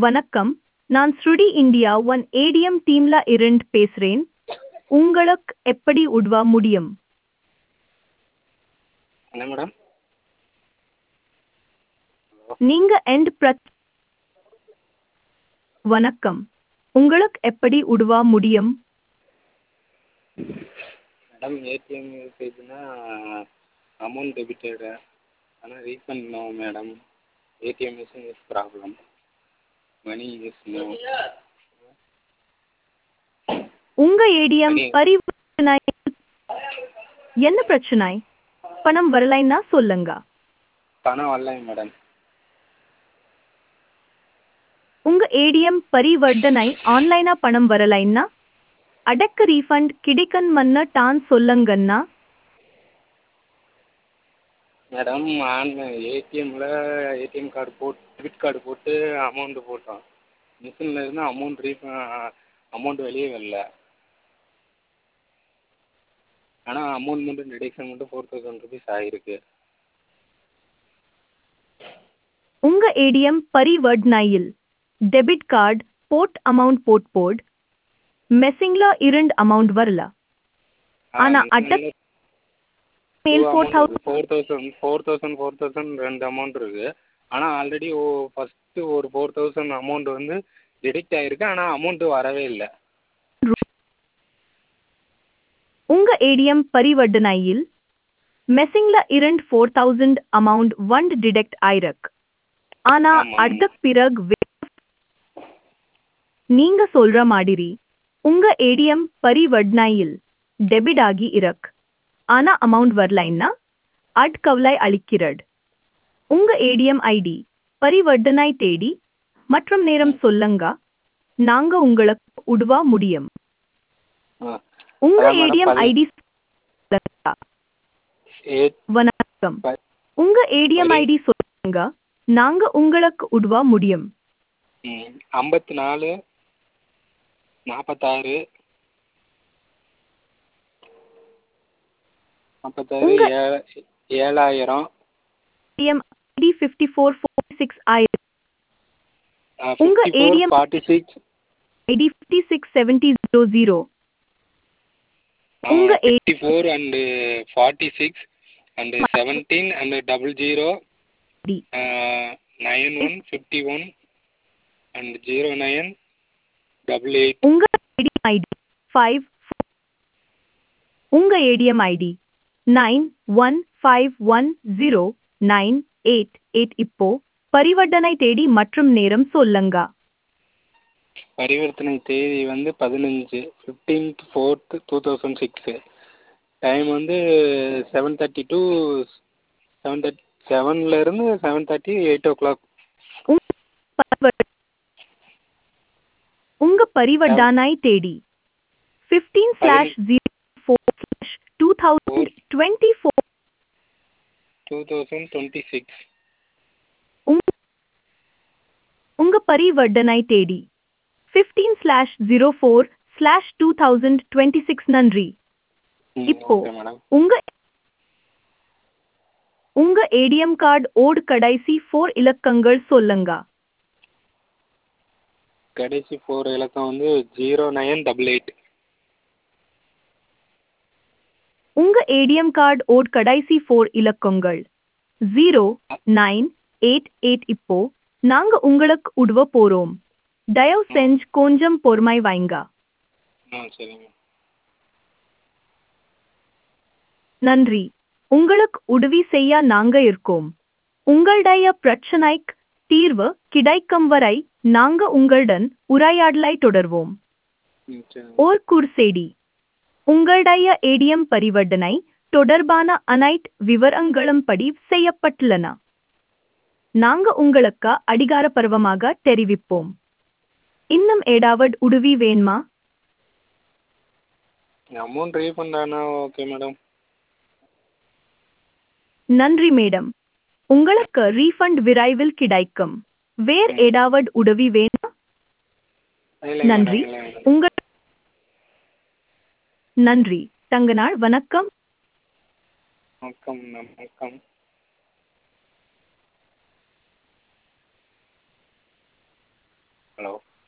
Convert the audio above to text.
வணக்கம் நான் ஸ்ருடி இந்தியா ஒன் ஏடிஎம் டீம்ல இருந்து பேசுறேன் உங்களுக்கு எப்படி உதவ முடியும் என்ன மேடம் நீங்க எண்ட் பிரச் வணக்கம் உங்களுக்கு எப்படி உதவ முடியும் மேடம் ஏடிஎம் யூசேஜ்னா அமௌண்ட் டெபிட்டடு ஆனால் refund no madam ATM machine is problem money is no உங்க ஏடிஎம் சரி. பரிவர்த்தனை என்ன பிரச்சனை பணம் வரலைன்னா சொல்லுங்க பணம் வரலைங்க மேடம் உங்க ஏடிஎம் பரிவர்த்தனை ஆன்லைனா பணம் வரலைன்னா அடக்க ரீஃபண்ட் கிடைக்கணும்னு தான் சொல்லுங்கன்னா மேடம் ஆன் ஏடிஎம்மில் ஏடிஎம் கார்டு போட்டு டெபிட் கார்டு போட்டு அமௌண்ட்டு போட்டோம் மிஷினில் இருந்து அமௌண்ட் ரீஃப அமௌண்ட் வெளியே வரல ஆனால் அமௌண்ட் மட்டும் டிடெக்ஷன் மட்டும் ஃபோர் தௌசண்ட் ருபீஸ் ஆகிருக்கு உங்க ஏடிஎம் பரிவர்த்தனையில் டெபிட் கார்டு போட் அமௌண்ட் போட் போட் மெஸ்ஸிங்ல இரண்டு அமௌண்ட் வரல ஆனா அட்டக் மேல் four thousand four thousand four thousand four thousand ரெண்டு அமௌண்ட் இருக்கு ஆனால் ஆல்ரெடி ஓ ஃபஸ்ட்டு ஒரு ஃபோர் தௌசண்ட் அமௌண்ட் வந்து டிடெக்ட் ஆகிருக்கு ஆனால் அமௌண்ட்டு வரவே இல்லை உங்க ஏடிஎம் பரிவர்த்தனையில் மெஸ்ஸிங்ல இரண்டு four thousand amount one detect ஆயிருக்கு ஆனா ஆமா. அடுத்த பிறகு வே- நீங்க சொல்ற மாதிரி உங்க ஏடிஎம் பரிவர்த்தனையில் டெபிட் ஆகி இருக்கு ஆனா அமௌண்ட் வரலைன்னா அட் கவலை அளிக்கிறது உங்க ஏடிஎம் ஐடி பரிவர்த்தனை தேடி மற்றும் நேரம் சொல்லுங்க நாங்க உங்களுக்கு உதவ முடியும் ஆ உங்க அதான் madam, ஏடிஎம் பதி- ஐடி எயிட் வணக்கம் ப- உங்க ஏடிஎம் சரி. ஐடி சொல்லுங்க நாங்க உங்களுக்கு உதவ முடியும் ம் ஐம்பத்தி நாலு நாற்பத்தாறு நாற்பத்தாறு உங்க- ஏ ஏழாயிரம் ATM ID fifty four four six ஆயிரம் உங்க fifty four ADM forty six ID fifty six seventy zero zero உங்க A- fifty four and forty six and seventeen and double zero D nine one fifty one and zero nine double eight உங்க ATM ID five உங்க ATM ID nine one five one zero nine eight eight இப்போ பரிவர்த்தனை தேதி மற்றும் நேரம் சொல்லுங்க பரிவர்த்தனை தேதி வந்து பதினஞ்சு fifteenth fourth two thousand six time வந்து seven thirty to seven thirty செவன்லேருந்து seven thirty eight o'clock உங்க பரிவர்- உங்க பரிவர்த்தனை தேதி fifteen slash zero four slash two thousand twenty four two thousand twenty six உங்க பரிவர்த்தனை தேதி fifteen slash zero four slash two thousand twenty six நன்றி இப்போ ஓகே மேடம் உங்க உங்க ஏடிஎம் கார்டு ஓடு கடைசி ஃபோர் இலக்கங்கள் சொல்லுங்க கடைசி ஃபோர் இலக்கம் வந்து ஜீரோ நைன் டபுள் எயிட் உங்க ஏடிஎம் கார்டு ஓட் கடைசி ஃபோர் இலக்கங்கள் ஜீரோ நைன் எயிட் எயிட் இப்போ நாங்க உங்களுக்கு உதவ போறோம் தயவு செஞ்சு கொஞ்சம் பொறுமை வைங்க ஆ சரிங்க நன்றி உங்களுக்கு உதவி செய்ய நாங்க இருக்கோம் உங்களுடைய பிரச்சனைக்கு தீர்வு கிடைக்கும் வரை நாங்க உங்களுடன் உரையாடலை தொடர்வோம் ம் சரி ஓர் குர்சேடி உங்களுடைய ஏடிஎம் பரிவர்த்தனை தொடர்பான அனைத்து விவரங்களும் படி செய்யப்பட்டுள்ளன நாங்க உங்களுக்கு அதிகாரப்பூர்வமாக தெரிவிப்போம் இன்னும் ஏதாவது உதவி வேணுமா அமௌண்ட் ரீஃபண்ட் ஆனால் ஓகே மேடம் நன்றி மேடம் உங்களுக்கு ரீஃபண்ட் விரைவில் கிடைக்கும் வேற ஏதாவது உதவி வேணுமா இல்லைங்க நன்றி மேடம் இல்லைங்க மேடம் உங்கள் நன்றி தங்கநாள் வணக்கம் வணக்கம் வணக்கம் ஹலோ